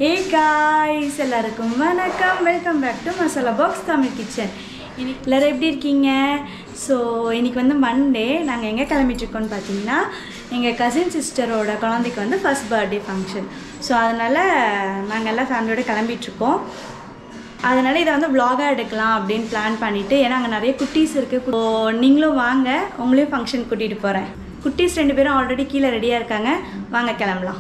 ஹே guys எல்லாருக்கும் வணக்கம் welcome back to masala box Tamil kitchen இன்னைக்கு எல்லோரும் எப்படி இருக்கீங்க ஸோ இன்னைக்கு வந்து மண்டே நாங்கள் எங்கே கிளம்பிட்டுருக்கோம்னு பார்த்தீங்கன்னா எங்கள் கசின் சிஸ்டரோட குழந்தைக்கு வந்து ஃபர்ஸ்ட் பர்த்டே ஃபங்க்ஷன் ஸோ அதனால் நாங்கள் எல்லாம் ஃபேமிலியோட கிளம்பிட்டுருக்கோம் அதனால் இதை வந்து vlog-ஆ எடுக்கலாம் அப்படின்னு பிளான் பண்ணிவிட்டு ஏன்னா அங்கே நிறைய குட்டீஸ் இருக்குது ஸோ நீங்களும் வாங்க உங்களையும் ஃபங்க்ஷன் கூட்டிகிட்டு போகிறேன் குட்டீஸ் ரெண்டு பேரும் ஆல்ரெடி கீழே ரெடியாக இருக்காங்க வாங்க கிளம்பலாம்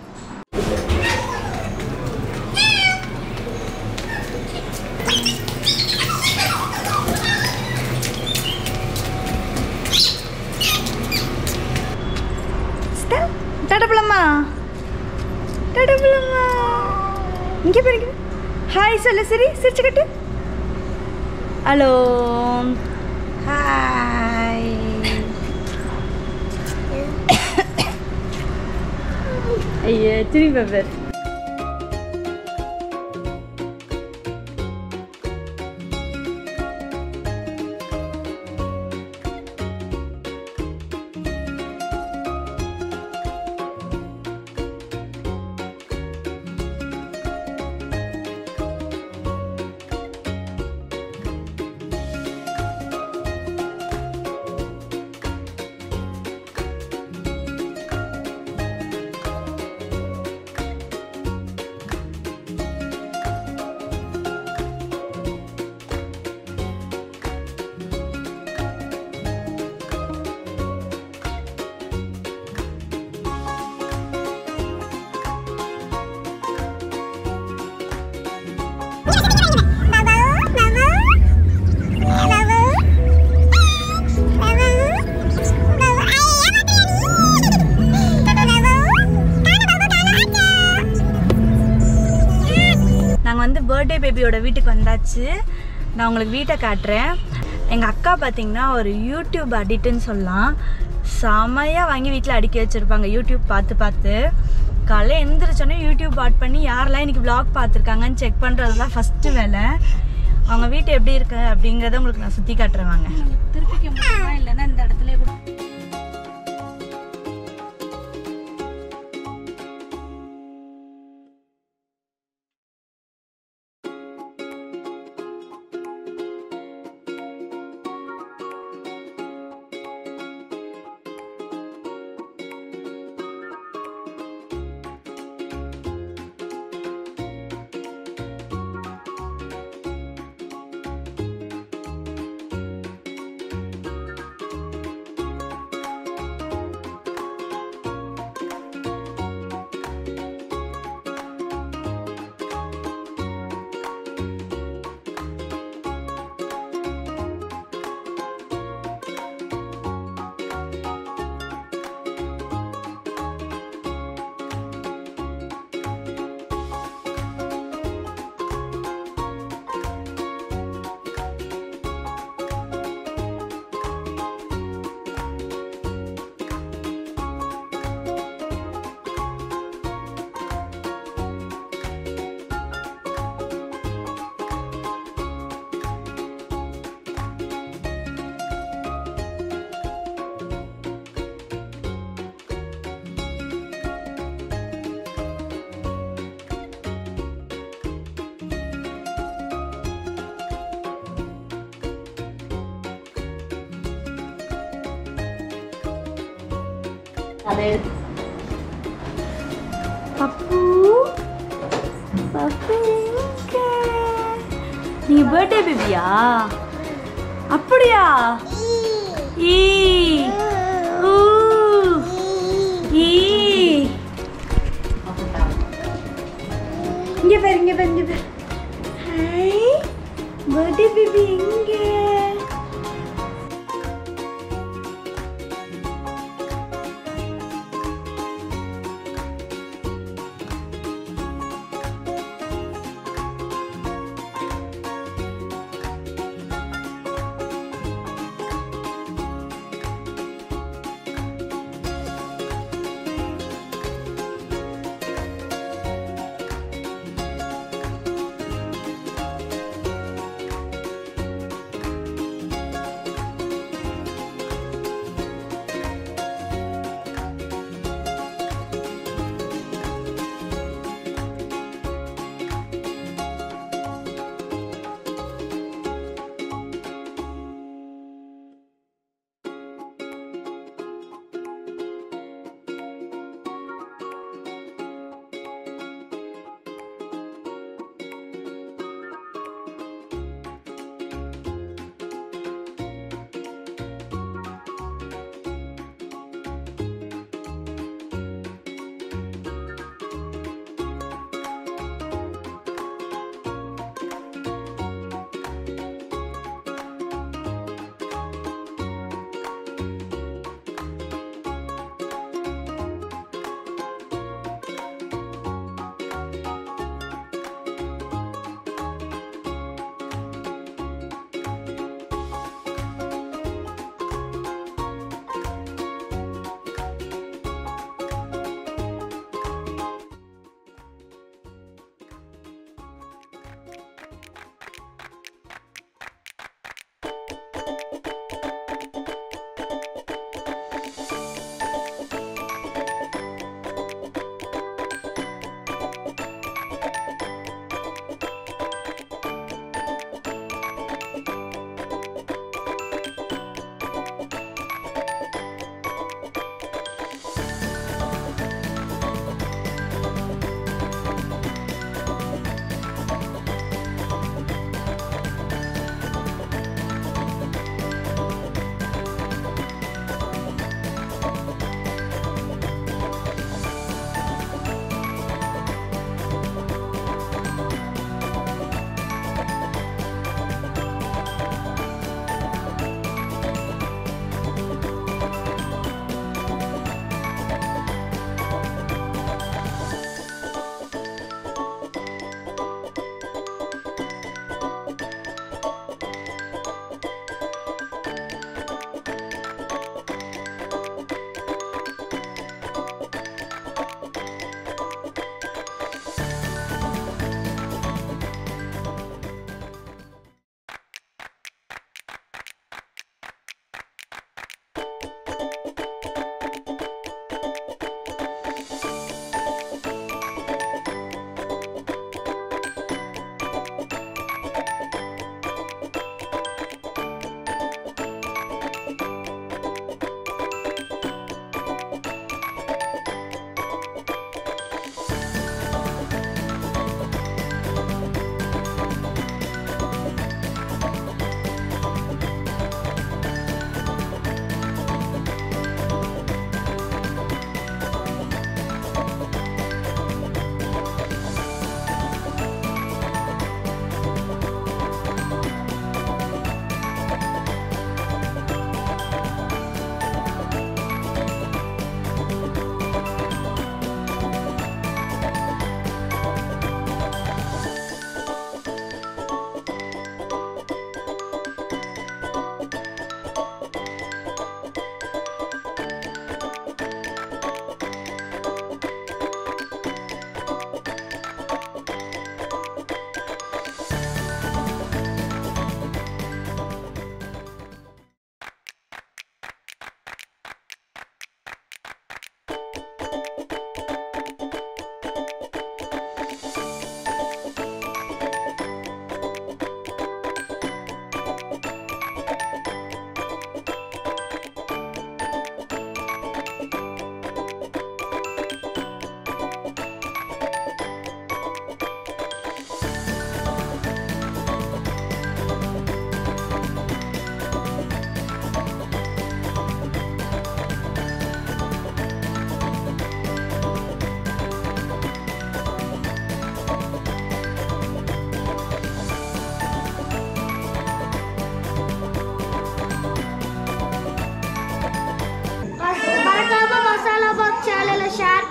தடப்பலம்மா தடப்பலம்மா இங்கே பாருங்க ஹாய் சொல்லு சரி சிரிச்சுக்கிட்டு ஹலோ ஹாய் ஐயா திரும்பி பாப்பர் நாங்கள் வந்து பர்த்டே பேபியோட வீட்டுக்கு வந்தாச்சு நான் உங்களுக்கு வீட்டை காட்டுறேன் எங்கள் அக்கா பார்த்தீங்கன்னா ஒரு யூடியூப் அடிக்ட்டுன்னு சொல்லலாம் செமையாக வாங்கி வீட்டில் அடுக்கி வச்சுருப்பாங்க யூடியூப் பார்த்து பார்த்து காலைல எந்திரிச்சோன்னே யூடியூப் ஆட் பண்ணி யாரெல்லாம் இன்றைக்கி vlog பார்த்துருக்காங்கன்னு செக் பண்ணுறது தான் ஃபஸ்ட்டு வேலை அவங்க வீட்டு எப்படி இருக்கு அப்படிங்கிறத உங்களுக்கு நான் சுற்றி காட்டுறேன் வாங்க திருப்பிக்க முடியுமா இல்லைன்னா இந்த இடத்துல கூட அதை எடுத்து பப்பு பப்பு எங்க நீங்க பர்த்டே பேபியா அப்படியா ஈ ஊ ஈ இங்க பாரு இங்க பாரு இங்க பாரு ஹாய் பர்த்டே பேபி எங்க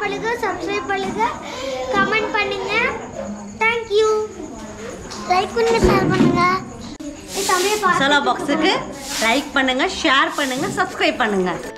பண்ணுங்க சப்ஸ்கிரைப் பண்ணுங்க கமெண்ட் பண்ணுங்க தேங்க்யூ லைக் பண்ணுங்க ஷேர் பண்ணுங்க தமிழ் மசாலா பாக்ஸுக்கு லைக் பண்ணுங்கள் ஷேர் பண்ணுங்கள் சப்ஸ்கிரைப் பண்ணுங்கள்